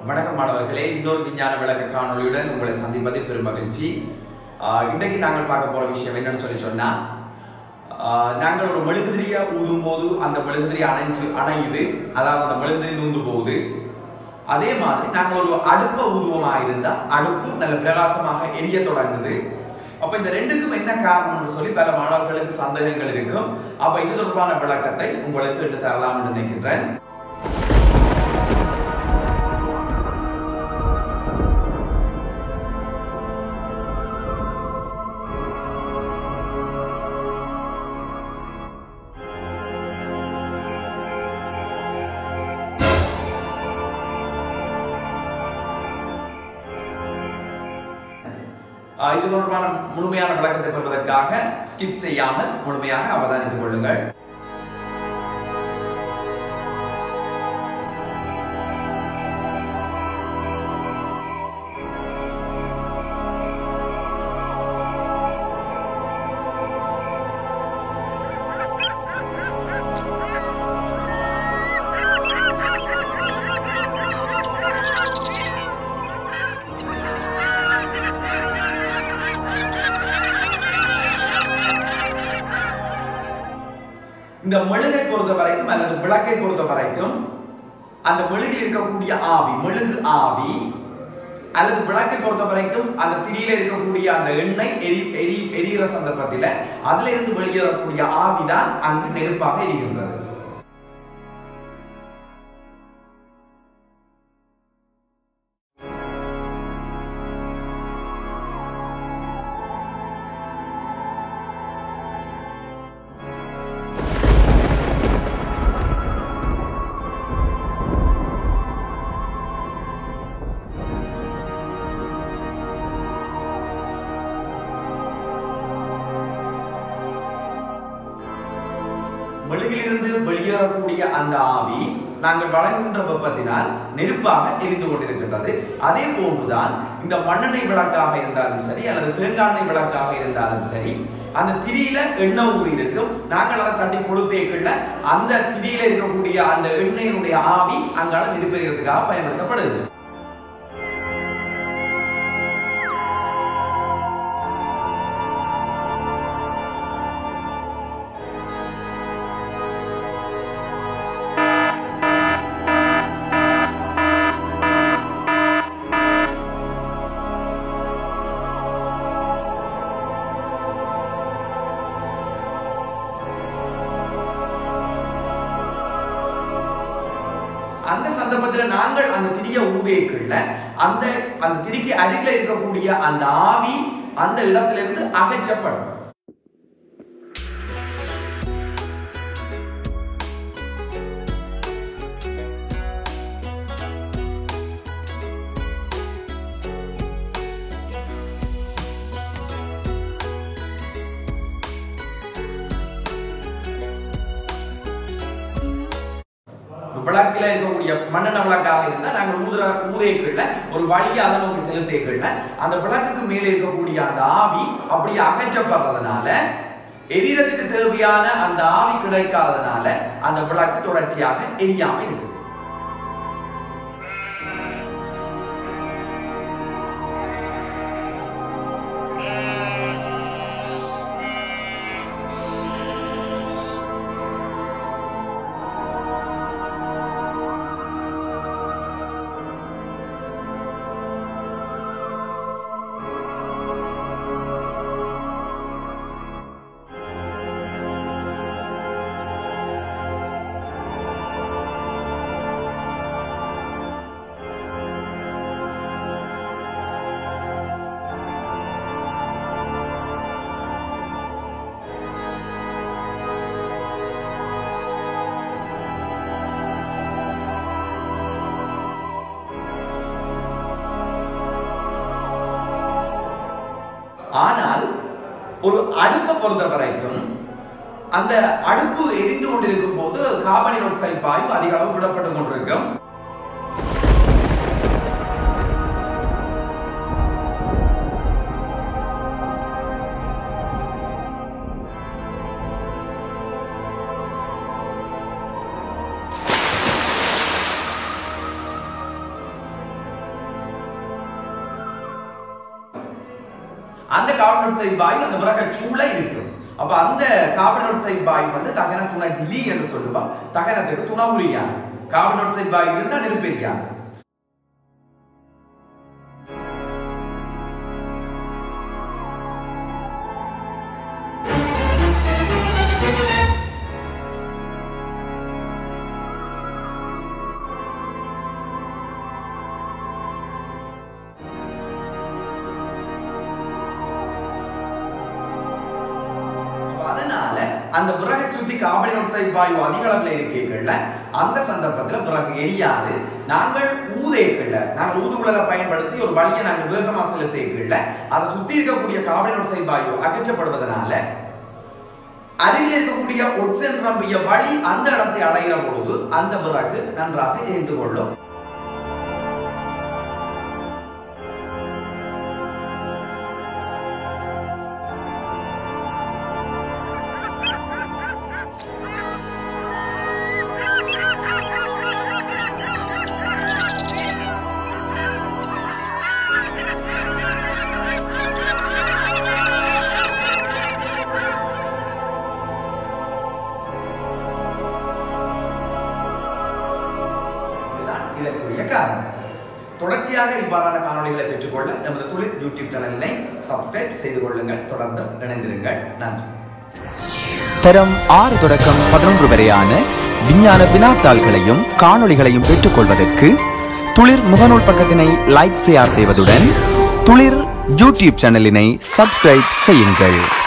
வணக்கம் மாணவர்களே இன்னொரு விஞ்ஞான விளக்க காணொளியுடன் உங்களை சந்திப்பதில் பெரும் மகிழ்ச்சி ஆஹ் இன்றைக்கு நாங்கள் பார்க்க போற விஷயம் என்னன்னு சொல்லி சொன்னா ஆஹ் நாங்கள் ஒரு மெழுகுதிரியை ஊதும் போது அந்த மெழுகுதிரி அணைஞ்சு அணையுது அதாவது அந்த மெழுகுதிரி நூந்து போகுது அதே மாதிரி நாங்கள் ஒரு அடுப்பை ஊதுவமா இருந்தா அடுப்பு நல்ல பிரகாசமாக எரிய தொடங்குது அப்ப இந்த ரெண்டுக்கும் என்ன காரணம்னு சொல்லி பல மாணவர்களுக்கு சந்தேகங்கள் இருக்கும் அப்ப இது தொடர்பான விளக்கத்தை உங்களுக்கு எடுத்து தரலாம் என்று நினைக்கின்றேன் ஆஹ் இது தொடர்பான முழுமையான விளக்கத்தை பெறுவதற்காக ஸ்கிப் செய்யாமல் முழுமையாக அவதானித்துக் கொள்ளுங்கள் இந்த மெழுகை பொறுத்த வரைக்கும் அல்லது விளக்கை பொறுத்த வரைக்கும் அந்த மெழுகில் இருக்கக்கூடிய ஆவி மெழுகு ஆவி அல்லது விளக்கை பொறுத்த வரைக்கும் அந்த திரியில இருக்கக்கூடிய அந்த எண்ணெய் எரி எரி எரிகிற சந்தர்ப்பத்தில் அதுல இருந்து வெளியேறக்கூடிய ஆவிதான் அங்கு நெருப்பாக எரிகின்றது மெழுகிலிருந்து வெளியேறக்கூடிய அந்த ஆவி நாங்கள் வழங்குகின்ற வெப்பத்தினால் நெருப்பாக எரிந்து கொண்டிருக்கின்றது அதே போன்றுதான் இந்த மண்ணெண்ணெய் விளக்காக இருந்தாலும் சரி அல்லது தேங்காய் விளக்காக இருந்தாலும் சரி அந்த திரியில எண்ணெய் ஊறி இருக்கும் நாங்கள் அதை தட்டி கொடுத்தேக்குள்ள அந்த திரியில இருக்கக்கூடிய அந்த எண்ணெயினுடைய ஆவி அங்கால நெருப்பெறிகிறதுக்காக பயன்படுத்தப்படுது அந்த சந்தர்ப்பத்தில் நாங்கள் அந்த திரிய ஊதேக்குள்ள அந்த அந்த திரிக்கு அருகில் இருக்கக்கூடிய அந்த ஆவி அந்த இடத்திலிருந்து அகற்றப்படும் விளக்கில் இருக்கக்கூடிய மண்ணெண்ண விளக்காக இருந்தால் நாங்கள் ஊதுற ஊதைக்குள்ள ஒரு வழியை அதை நோக்கி செலுத்திக்குள்ள அந்த விளக்குக்கு மேலே இருக்கக்கூடிய அந்த ஆவி அப்படியே அகற்றப்படுறதுனால எரியறதுக்கு தேவையான அந்த ஆவி கிடைக்காதனால அந்த விளக்கு தொடர்ச்சியாக எரியாம இருக்குது ஆனால் ஒரு அடுப்பை பொறுத்த வரைக்கும் அந்த அடுப்பு எரிந்து கொண்டிருக்கும் போது கார்பன் ஆக்சைடு வாயு அதிக அளவு விடப்பட்டு கொண்டிருக்கும் அந்த கார்பன் டை ஆக்சைடு வாயு அந்த விறக சூழ இருக்கும் அப்ப அந்த கார்பன் டை ஆக்சைடு வாயு வந்து தகன துணகிலி என்று சொல்லுவோம் தகனத்துக்கு துணவுரியான் கார்பன் டை ஆக்சைடு வாயு இருந்தால் நெருப்பெரியான் அப்ப அதனால அந்த விறகை சுத்தி கார்பன் டை ஆக்சைடு வாயு அதிக அளவில் இருக்கைகள்ல அந்த சந்தர்ப்பத்துல விறகு எரியாது நாங்கள் ஊதேக்கள்ல நாங்கள் ஊதுகுழலை பயன்படுத்தி ஒரு வழியை நாங்கள் வேகமா செலுத்தேக்கள்ல அதை சுத்தி இருக்கக்கூடிய கார்பன் டை ஆக்சைடு வாயு அகற்றப்படுவதனால அருகில் இருக்கக்கூடிய ஒட்சன் ரம்பிய வழி அந்த இடத்தை அடைகிற பொழுது அந்த விறகு நன்றாக எரிந்து கொள்ளும் இதுதான் இதற்குரிய காரணம் தொடர்ச்சியாக இவ்வாறான காணொளிகளை பெற்றுக்கொள்ள நமது தொழில் யூடியூப் சேனலினை சப்ஸ்கிரைப் செய்து கொள்ளுங்கள் தொடர்ந்து இணைந்திருங்கள் நன்றி தரம் ஆறு தொடக்கம் பதினொன்று வரையான விஞ்ஞான வினாத்தாள்களையும் காணொளிகளையும் பெற்றுக்கொள்வதற்கு துளிர் முகநூல் பக்கத்தினை லைக் ஷேர் செய்வதுடன் துளிர் யூடியூப் சேனலினை சப்ஸ்கிரைப் செய்யுங்கள்